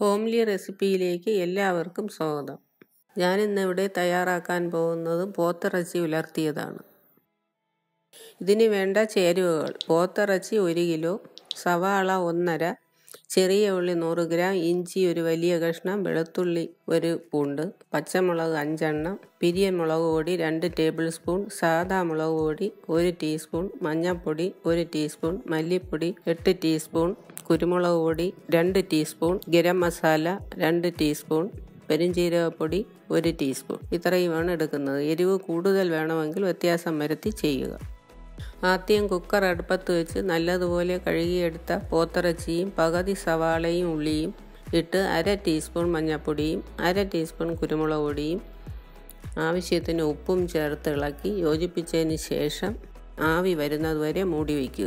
homely റെസിപ്പിയിലേക്ക് എല്ലാവർക്കും സ്വാഗതം ഞാനിന്നിവിടെ തയ്യാറാക്കാൻ പോകുന്നത് പോത്തിറച്ചി ഉലർത്തിയതാണ് ഇതിന് വേണ്ട ചേരുവകൾ പോത്തിറച്ചി ഒരു കിലോ സവാള ഒന്നര ചെറിയ ഉള്ളി നൂറ് ഗ്രാം ഇഞ്ചി ഒരു വലിയ കഷ്ണം വെളുത്തുള്ളി ഒരു പൂണ്ട് പച്ചമുളക് അഞ്ചെണ്ണം പിരിയൻ മുളക് പൊടി രണ്ട് ടേബിൾ സ്പൂൺ സാദാ മുളക് പൊടി ഒരു ടീസ്പൂൺ മഞ്ഞൾപ്പൊടി ഒരു ടീസ്പൂൺ മല്ലിപ്പൊടി എട്ട് ടീസ്പൂൺ കുരുമുളക് പൊടി രണ്ട് ടീസ്പൂൺ ഗരം മസാല രണ്ട് ടീസ്പൂൺ പെരുംജീരകപ്പൊടി ഒരു ടീസ്പൂൺ ഇത്രയുമാണ് എടുക്കുന്നത് എരിവ് കൂടുതൽ വേണമെങ്കിൽ വ്യത്യാസം വരുത്തി ചെയ്യുക ആദ്യം കുക്കർ അടുപ്പത്ത് വെച്ച് നല്ലതുപോലെ കഴുകിയെടുത്ത പോത്തിറച്ചിയും പകുതി സവാളയും ഉള്ളിയും ഇട്ട് അര ടീസ്പൂൺ മഞ്ഞൾപ്പൊടിയും അര ടീസ്പൂൺ കുരുമുളക് പൊടിയും ആവശ്യത്തിന് ഉപ്പും ചേർത്ത് ഇളക്കി യോജിപ്പിച്ചതിന് ശേഷം ആവി വരുന്നതുവരെ മൂടി വയ്ക്കുക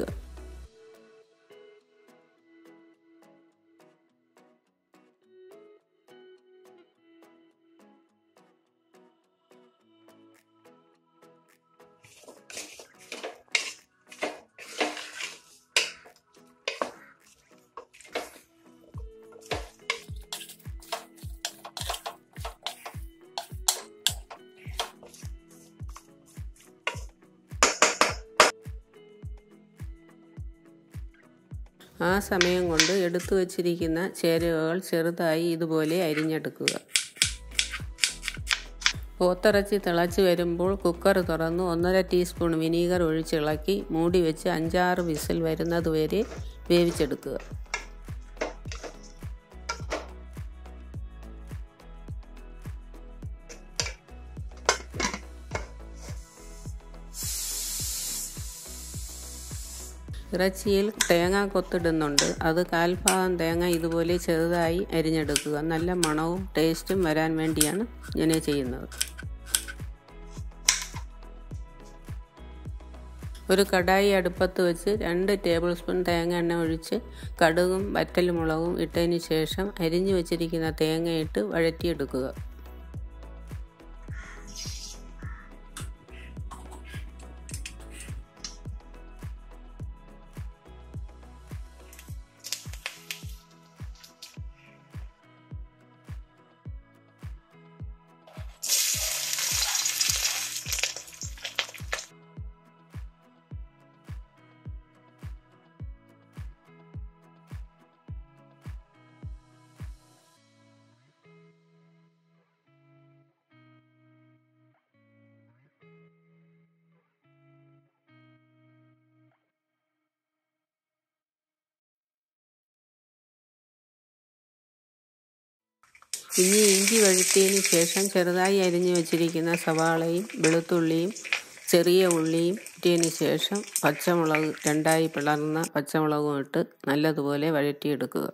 ആ സമയം കൊണ്ട് എടുത്തു വച്ചിരിക്കുന്ന ചേരുവകൾ ചെറുതായി ഇതുപോലെ അരിഞ്ഞെടുക്കുക പോത്തിറച്ചി തിളച്ച് വരുമ്പോൾ കുക്കർ തുറന്ന് ഒന്നര ടീസ്പൂൺ വിനീഗർ ഒഴിച്ചിളക്കി മൂടി വെച്ച് അഞ്ചാറ് വിസിൽ വരുന്നത് വരെ വേവിച്ചെടുക്കുക ഇറച്ചിയിൽ തേങ്ങ കൊത്തിടുന്നുണ്ട് അത് കാൽഭാഗം തേങ്ങ ഇതുപോലെ ചെറുതായി അരിഞ്ഞെടുക്കുക നല്ല മണവും ടേസ്റ്റും വരാൻ വേണ്ടിയാണ് ഇങ്ങനെ ചെയ്യുന്നത് ഒരു കടായി അടുപ്പത്ത് വെച്ച് രണ്ട് ടേബിൾ സ്പൂൺ തേങ്ങ എണ്ണ ഒഴിച്ച് കടുകും വറ്റൽമുളകും ഇട്ടതിന് ശേഷം അരിഞ്ഞു വെച്ചിരിക്കുന്ന തേങ്ങയിട്ട് വഴറ്റിയെടുക്കുക ഇനി ഇഞ്ചി വഴുത്തിയതിന് ശേഷം ചെറുതായി അരിഞ്ഞു വെച്ചിരിക്കുന്ന സവാളയും വെളുത്തുള്ളിയും ചെറിയ ഉള്ളിയും ഇട്ടതിന് ശേഷം പച്ചമുളക് രണ്ടായി പിളർന്ന പച്ചമുളകും ഇട്ട് നല്ലതുപോലെ വഴറ്റിയെടുക്കുക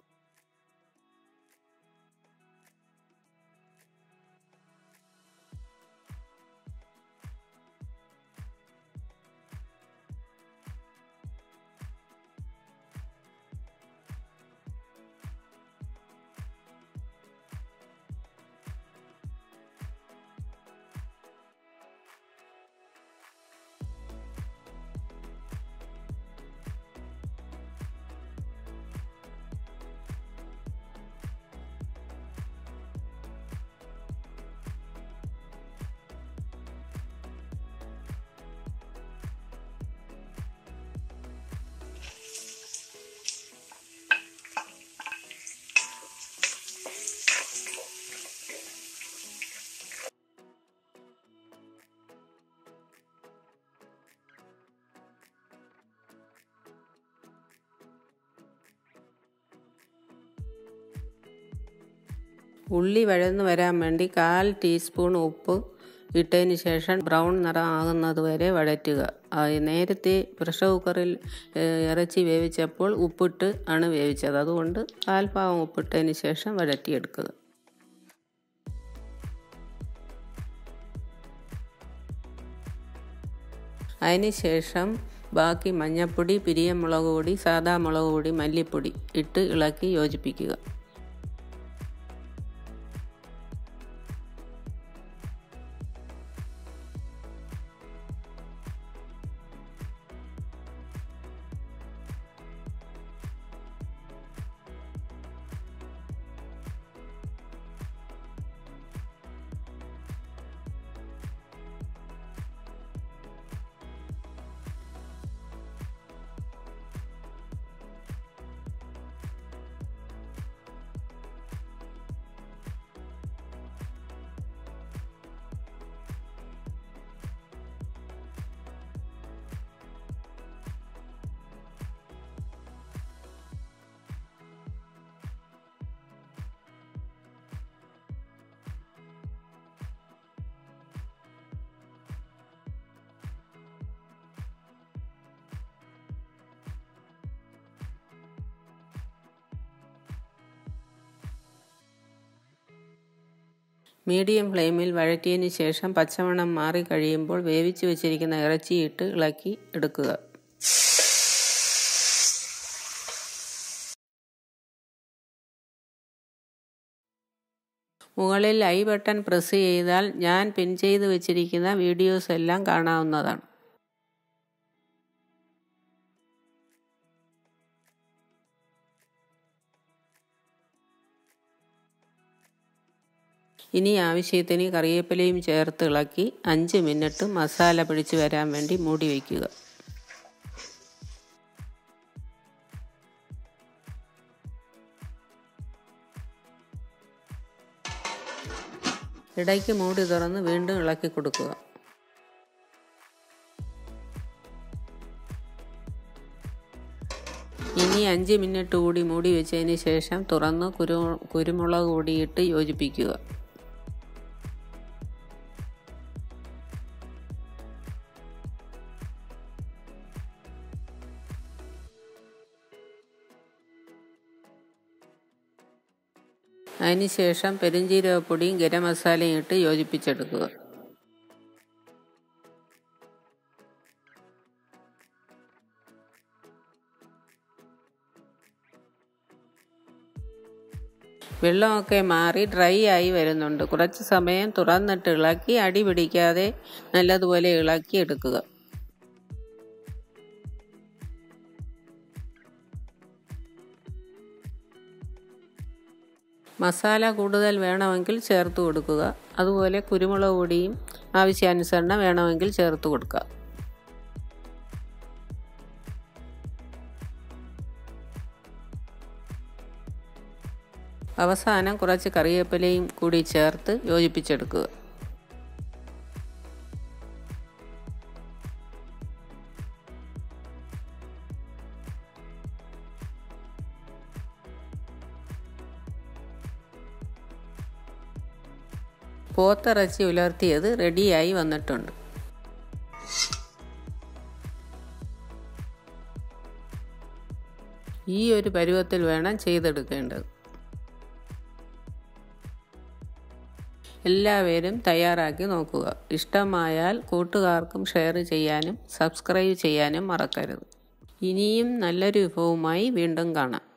ഉള്ളി വഴന്ന് വരാൻ വേണ്ടി കാൽ ടീസ്പൂൺ ഉപ്പ് ഇട്ടതിന് ശേഷം ബ്രൗൺ നിറം ആകുന്നത് വരെ വഴറ്റുക നേരത്തെ പ്രഷർ കുക്കറിൽ ഇറച്ചി വേവിച്ചപ്പോൾ ഉപ്പിട്ട് ആണ് വേവിച്ചത് അതുകൊണ്ട് കാൽഭാഗം ഉപ്പിട്ടതിന് ശേഷം വഴറ്റിയെടുക്കുക അതിന് ശേഷം ബാക്കി മഞ്ഞൾപ്പൊടി പിരിയൻ മുളക് പൊടി സാദാ മുളക് പൊടി മല്ലിപ്പൊടി ഇട്ട് ഇളക്കി യോജിപ്പിക്കുക മീഡിയം ഫ്ലെയിമിൽ വഴറ്റിയതിന് ശേഷം പച്ചമണം മാറി കഴിയുമ്പോൾ വേവിച്ച് വെച്ചിരിക്കുന്ന ഇറച്ചിയിട്ട് ഇളക്കി എടുക്കുക മുകളിൽ ഐ ബട്ടൺ പ്രസ് ചെയ്താൽ ഞാൻ പിൻ ചെയ്ത് വെച്ചിരിക്കുന്ന വീഡിയോസ് എല്ലാം കാണാവുന്നതാണ് ഇനി ആവശ്യത്തിന് കറിവേപ്പിലയും ചേർത്ത് ഇളക്കി അഞ്ച് മിനിറ്റ് മസാല പിടിച്ച് വരാൻ വേണ്ടി മൂടി വയ്ക്കുക ഇടയ്ക്ക് മൂടി തുറന്ന് വീണ്ടും ഇളക്കി കൊടുക്കുക ഇനി അഞ്ച് മിനിറ്റ് കൂടി മൂടി വെച്ചതിന് ശേഷം തുറന്ന് കുരു കുരുമുളക് പൊടിയിട്ട് യോജിപ്പിക്കുക അതിനുശേഷം പെരുംജീരകപ്പൊടിയും ഗരം മസാലയും ഇട്ട് യോജിപ്പിച്ചെടുക്കുക വെള്ളമൊക്കെ മാറി ഡ്രൈ ആയി വരുന്നുണ്ട് കുറച്ച് സമയം തുറന്നിട്ട് ഇളക്കി അടി പിടിക്കാതെ നല്ലതുപോലെ ഇളക്കി എടുക്കുക മസാല കൂടുതൽ വേണമെങ്കിൽ ചേർത്ത് കൊടുക്കുക അതുപോലെ കുരുമുളക് പൊടിയും ആവശ്യാനുസരണം വേണമെങ്കിൽ ചേർത്ത് കൊടുക്കുക അവസാനം കുറച്ച് കറിവേപ്പിലയും കൂടി ചേർത്ത് യോജിപ്പിച്ചെടുക്കുക പോത്തിറച്ചി ഉലർത്തിയത് റെഡിയായി വന്നിട്ടുണ്ട് ഈ ഒരു പരുവത്തിൽ വേണം ചെയ്തെടുക്കേണ്ടത് എല്ലാവരും തയ്യാറാക്കി നോക്കുക ഇഷ്ടമായാൽ കൂട്ടുകാർക്കും ഷെയർ ചെയ്യാനും സബ്സ്ക്രൈബ് ചെയ്യാനും മറക്കരുത് ഇനിയും നല്ലൊരു വിഭവമായി വീണ്ടും കാണാം